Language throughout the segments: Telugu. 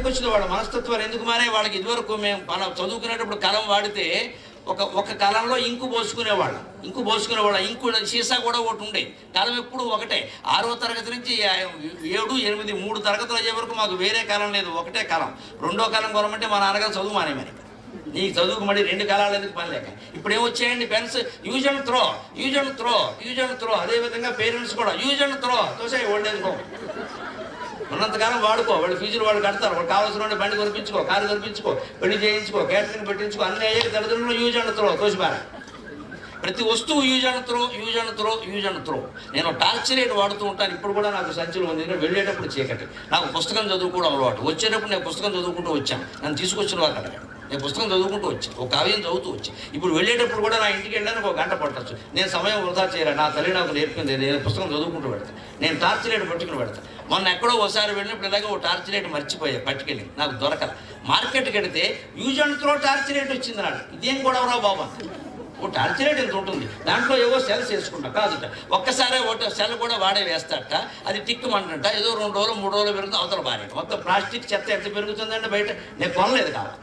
ఎందుకు వచ్చిందో వాళ్ళ మనస్తత్వాలు ఎందుకు మానే వాళ్ళకి ఇదివరకు మేము మనం చదువుకునేటప్పుడు కలం వాడితే ఒక ఒక కాలంలో ఇంకు పోసుకునేవాళ్ళం ఇంకు పోసుకునేవాళ్ళం ఇంకు సీసా కూడా ఒకటి ఉండే కాలం ఎప్పుడు ఒకటే ఆరో తరగతి నుంచి ఆ ఏడు ఎనిమిది మూడు తరగతులు అయ్యే వరకు మాకు వేరే కాలం లేదు ఒకటే కాలం రెండో కాలం కొనమంటే మా నాన్నగారు చదువు మానేమని నీకు చదువుకు మళ్ళీ రెండు కాలాలు ఎందుకు పని లేక ఇప్పుడు ఏమొచ్చాయండి pens use and throw use and throw use and throw అదేవిధంగా పేరెంట్స్ కూడా యూజ్ అండ్ త్రో తోసాయి ఓల్డేజ్ హోమ్ ఉన్నంతకాలం వాడుకో వాళ్ళు ఫీజులు వాళ్ళు కడతారు వాళ్ళు కావాల్సిన వాడి బండి కొనిపించుకో కారు కొనిపించుకో పెళ్లి చేయించుకో క్యాటరింగ్ పెట్టించుకో అన్ని అయ్యాక తల్లిదండ్రులు యూజ్ అండ్ త్రో తోసిపారా ప్రతి వస్తువు use and throw use and throw use and throw నేను టార్చరేట్ వాడుతూ ఉంటాను ఇప్పుడు కూడా నాకు సంచులు ఉంది నేను వెళ్ళేటప్పుడు చీకటి నాకు పుస్తకం చదువుకోవడం అలవాటు వచ్చేటప్పుడు నేను పుస్తకం చదువుకుంటూ వచ్చాను నన్ను తీసుకొచ్చిన వారు అడగాడు నేను పుస్తకం చదువుకుంటూ వచ్చాను ఒక కావ్యం చదువుతూ వచ్చాను ఇప్పుడు వెళ్ళేటప్పుడు కూడా నా ఇంటికి వెళ్ళడానికి ఒక గంట పట్టచ్చు నేను సమయం వృధా చేయాలి నా తల్లి నాకు నేర్పింది నేను పుస్తకం చదువుకుంటూ పెడతాను నేను టార్చ్ లైట్ పట్టుకుని పెడతాను మొన్న ఎక్కడో ఒకసారి వెళ్ళినప్పుడు ఇలాగే ఓ టార్చ్ లైట్ మర్చిపోయా పట్టుకెళ్ళి నాకు దొరకల మార్కెట్కి వెడితే use and throw torch light వచ్చింది నాడు ఇదేం గొడవరా బాబా ఓ టార్చ్ లైట్ ఎంత ఉంటుంది దాంట్లో ఏవో సెల్స్ వేసుకుంటా కాదుట ఒక్కసారే ఒకటి సెల్ కూడా వాడే వేస్తాడట అది టిక్కుమంటంట ఏదో రెండు రోజులు మూడు రోజులు పెరుగుతుంది అవతల బారేట మొత్తం ప్లాస్టిక్ చెత్త ఎంత పెరుగుతుందంటే బయట నేను కొనలేదు కావాలి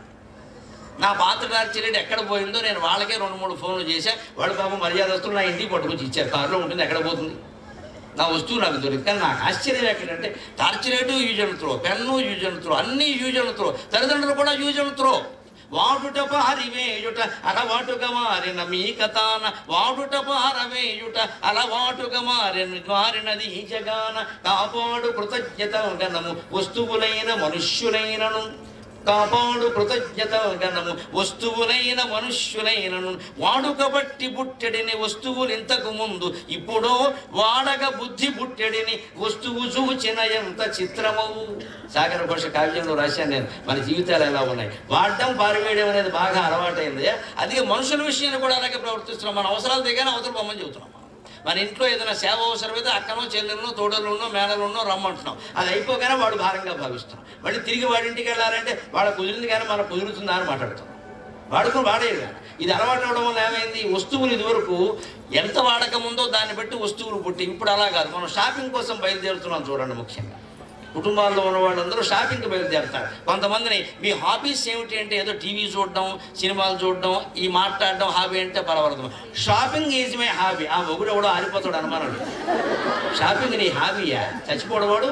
నా పాత టార్చ్ లైట్ ఎక్కడ పోయిందో నేను వాళ్ళకే రెండు మూడు ఫోన్లు చేశా వాళ్ళు పాపం మర్యాదస్తులు నా ఇంటికి పట్టుకొచ్చి ఇచ్చారు కారులో ఉంటుంది ఎక్కడ పోతుంది నా వస్తువు నాకు దొరికి కానీ నాకు ఆశ్చర్యం ఎక్కడంటే torch light use and throw pen use and throw అన్నీ యూజ్ అండ్ త్రో తల్లిదండ్రులు కూడా యూజ్ అండ్ త్రో వాడుట పారివేయుట అలవాటుగా మారిన మీ కథాన వాడుట పారవేయుట అలవాటుగా మారిన మారినది ఈ జగాన కాపాడు కృతజ్ఞత గణము వస్తువులైన మనుష్యులైనను కాపాడు కృతజ్ఞత గణము వస్తువులైన మనుష్యులైనను వాడుక బట్టి పుట్టెడిని వస్తువులు ఇంతకు ముందు ఇప్పుడు వాడక బుద్ధి పుట్టెడిని వస్తువు చూచిన ఎంత చిత్రమవు సాగర ఘోష కావ్యంలో రాశాను నేను మన జీవితాలు ఎలా ఉన్నాయి వాడడం పారివేయడం అనేది బాగా అలవాటైంది అదే మనుషుల విషయంలో కూడా అలాగే ప్రవర్తిస్తున్నాం మన అవసరాలు దిగానే అవతల బొమ్మని చెబుతున్నాం మన ఇంట్లో ఏదైనా సేవ అవసరమైతే అక్కనో చెల్లెలనో తోడలున్నో మేనలున్నో రమ్మంటున్నాం అది అయిపోగానే వాడు భారంగా భావిస్తున్నాం మళ్ళీ తిరిగి వాడి ఇంటికి వెళ్ళాలంటే వాళ్ళ కుదిరింది కానీ మన కుదురుతుందా అని మాట్లాడుతాం వాడుకుని వాడేది కాదు. ఇది అలవాటు అవడం వల్ల ఏమైంది వస్తువులు ఇదివరకు ఎంత వాడకం ఉందో దాన్ని బట్టి వస్తువులు పుట్టి ఇప్పుడు అలా కాదు మనం షాపింగ్ కోసం బయలుదేరుతున్నాం చూడండి ముఖ్యంగా కుటుంబాల్లో ఉన్న వాళ్ళందరూ షాపింగ్కి బయలుదేరుతారు కొంతమందిని మీ హాబీస్ ఏమిటి అంటే ఏదో టీవీ చూడడం సినిమాలు చూడడం ఈ మాట్లాడడం హాబీ అంటే పర్వాలేదు షాపింగ్ ఈజ్ మై హాబీ ఆ మొగుడు ఎవడో ఆరిపోతాడు అనుమానం లేదు. షాపింగ్ నీ హాబీయా చచ్చిపోవడవాడు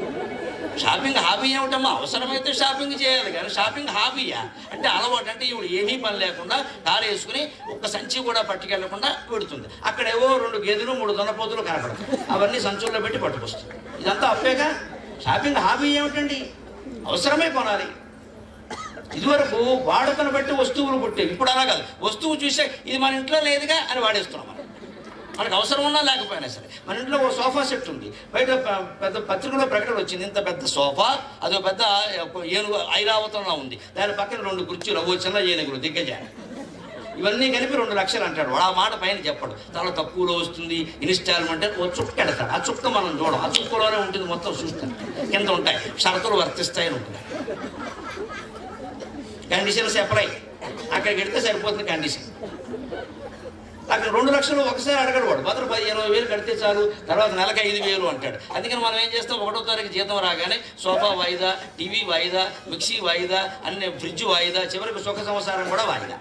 షాపింగ్ హాబీ ఏమిటమ్మా అవసరమైతే షాపింగ్ చేయాలి కానీ షాపింగ్ హాబీయా అంటే అలవాటు అంటే ఇప్పుడు ఏమీ పని లేకుండా కారు వేసుకుని ఒక్క సంచి కూడా పట్టుకెళ్లకుండా పెడుతుంది అక్కడ ఏవో రెండు గేదెలు మూడు దొనపోతులు కనపడతాయి అవన్నీ సంచుల్లో పెట్టి పట్టుకొస్తుంది ఇదంతా అప్పేగా షాపింగ్ హాబీ ఏమిటండి అవసరమే కొనాలి ఇదివరకు వాడుకను బట్టి వస్తువులు పుట్టేవి ఇప్పుడు అలా కాదు వస్తువు చూసే ఇది మన ఇంట్లో లేదుగా అని వాడేస్తున్నాం మనం మనకు అవసరం ఉన్నా లేకపోయినా సరే మన ఇంట్లో ఒక సోఫా సెట్ ఉంది బయట ప- పెద్ద పత్రికలో ప్రకటన వచ్చింది ఇంత పెద్ద సోఫా అదో పెద్ద ఏనుగు ఐరావతంలో ఉంది దాని పక్కన రెండు కుర్చీలు ఓ చిన్న ఏనుగులు దిగ్గజ ఇవన్నీ కలిపి రెండు లక్షలు అంటాడు వాడు ఆ మాట పైన చెప్పడు చాలా తక్కువలో వస్తుంది ఇన్స్టాల్మెంట్ అని ఓ చుక్క ఎడతాడు ఆ చుక్క మనం చూడం ఆ చుక్కలోనే ఉంటుంది మొత్తం చూస్తాం కింద ఉంటాయి షరతులు వర్తిస్తాయని ఉంటుంది కండిషన్స్ అప్లై అక్కడికి వెడితే సరిపోతుంది కండిషన్ అక్కడ రెండు లక్షలు ఒకసారి అడగడు వాడు మొదలు పది ఇరవై వేలు కడితే చాలు తర్వాత నెలకు ఐదు వేలు అంటాడు అందుకని మనం ఏం చేస్తాం ఒకటో తారీఖు జీతం రాగానే సోఫా వాయిదా టీవీ వాయిదా మిక్సీ వాయిదా అన్ని ఫ్రిడ్జ్ వాయిదా చివరికి సుఖ సంసారం కూడా వాయిదా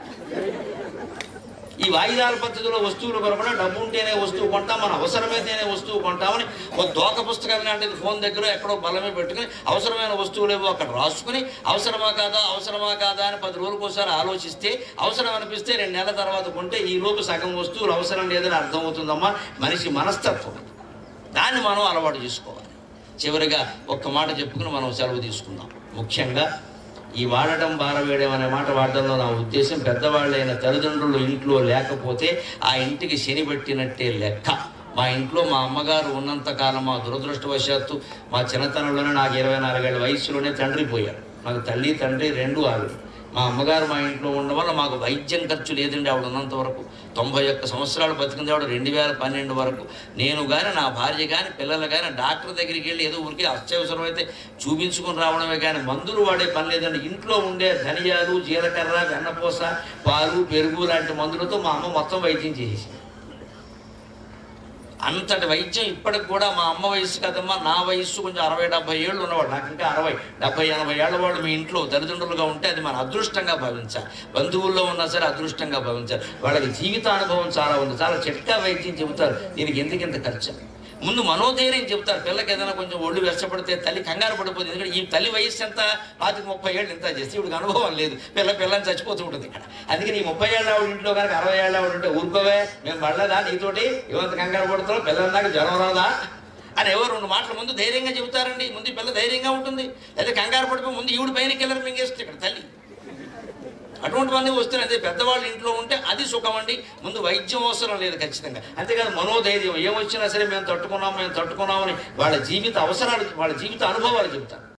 ఈ వాయిదాల పద్ధతిలో వస్తువులు కొనకుండా డబ్బు ఉంటేనే వస్తువు కొంటాం మన అవసరమైతేనే వస్తువు కొంటామని ఒక దోక పుస్తకం లాంటిది ఫోన్ దగ్గర ఎక్కడో బలమే పెట్టుకుని అవసరమైన వస్తువులేవో అక్కడ రాసుకుని అవసరమా కాదా అవసరమా కాదా అని పది రోజులకు ఒకసారి ఆలోచిస్తే అవసరం అనిపిస్తే రెండు నెలల తర్వాత కొంటే ఈ లోపు సగం వస్తువులు అవసరం లేదని అర్థమవుతుందమ్మా మనిషి మనస్తత్వం దాన్ని మనం అలవాటు చేసుకోవాలి చివరిగా ఒక్క మాట చెప్పుకుని మనం సెలవు తీసుకుందాం ముఖ్యంగా ఈ వాడటం బారవేయడం అనే మాట వాడడంలో నా ఉద్దేశం పెద్దవాళ్ళైన తల్లిదండ్రులు ఇంట్లో లేకపోతే ఆ ఇంటికి శని పెట్టినట్టే లెక్క మా ఇంట్లో మా అమ్మగారు ఉన్నంత కాలం మా దురదృష్టవశాత్తు మా చిన్నతనంలోనే నాకు ఇరవై నాలుగేళ్ల వయసులోనే తండ్రి పోయారు నాకు తల్లి తండ్రి రెండు ఆవిడ మా అమ్మగారు మా ఇంట్లో ఉండడం వల్ల మాకు వైద్యం ఖర్చు లేదండి ఆవిడ ఉన్నంత వరకు తొంభై ఒక్క సంవత్సరాలు బతికింది ఆవిడ రెండు వేల పన్నెండు వరకు నేను కానీ నా భార్య కానీ పిల్లలు కానీ డాక్టర్ దగ్గరికి వెళ్ళి ఏదో ఊరికి అత్యవసరం అయితే చూపించుకొని రావడమే కానీ మందులు వాడే పని లేదండి ఇంట్లో ఉండే ధనియాలు జీలకర్ర వెన్నపూస పాలు పెరుగు లాంటి మందులతో మా అమ్మ మొత్తం వైద్యం చేసేసింది అంతటి వైద్యం ఇప్పటికి కూడా మా అమ్మ వయసు కదమ్మా నా వయస్సు కొంచెం అరవై డెబ్బై ఏళ్ళు ఉన్నవాడు నాకు ఇంకా అరవై డెబ్బై ఎనభై ఏళ్ళ వాడు మీ ఇంట్లో తల్లిదండ్రులుగా ఉంటే అది మన అదృష్టంగా భావించాలి బంధువుల్లో ఉన్నా సరే అదృష్టంగా భావించాలి వాళ్ళకి జీవిత అనుభవం చాలా ఉంది చాలా చిట్కా వైద్యం చెబుతారు దీనికి ఎందుకు ఇంత ఖర్చు ముందు మనోధైర్యం చెప్తారు పిల్లకి ఏదైనా కొంచెం ఒళ్ళు వెచ్చపడితే తల్లి కంగారు పడిపోతుంది ఎందుకంటే ఈ తల్లి వయసు ఎంత పాతిక ముప్పై ఏళ్ళు ఇంత చేస్తే ఇవిడికి అనుభవం లేదు పిల్ల పిల్లని చచ్చిపోతూ ఉంటుంది ఇక్కడ అందుకని ఈ ముప్పై ఏళ్ళ ఆవిడ ఇంట్లో కనుక అరవై ఏళ్ళ ఆవిడ ఉంటే ఊరుకోవే మేము పడలేదా నీతోటి ఏమంత కంగారు పడుతున్నావు పిల్లల దాకా జ్వరం రాదా అని ఎవరు రెండు మాటల ముందు ధైర్యంగా చెబుతారండి ముందు ఈ పిల్ల ధైర్యంగా ఉంటుంది లేదా కంగారు పడిపోయి ముందు ఈవిడ పైన కిల్లర్ మింగేస్తుంది ఇక్కడ తల్లి అటువంటివన్నీ వస్తున్నాయి అదే పెద్దవాళ్ళు ఇంట్లో ఉంటే అది సుఖం అండి ముందు వైద్యం అవసరం లేదు ఖచ్చితంగా అంతేకాదు మనోధైర్యం ఏమొచ్చినా సరే మేము తట్టుకున్నాం మేము తట్టుకున్నామని వాళ్ళ జీవిత అవసరాలు వాళ్ళ జీవిత అనుభవాలు చెబుతారు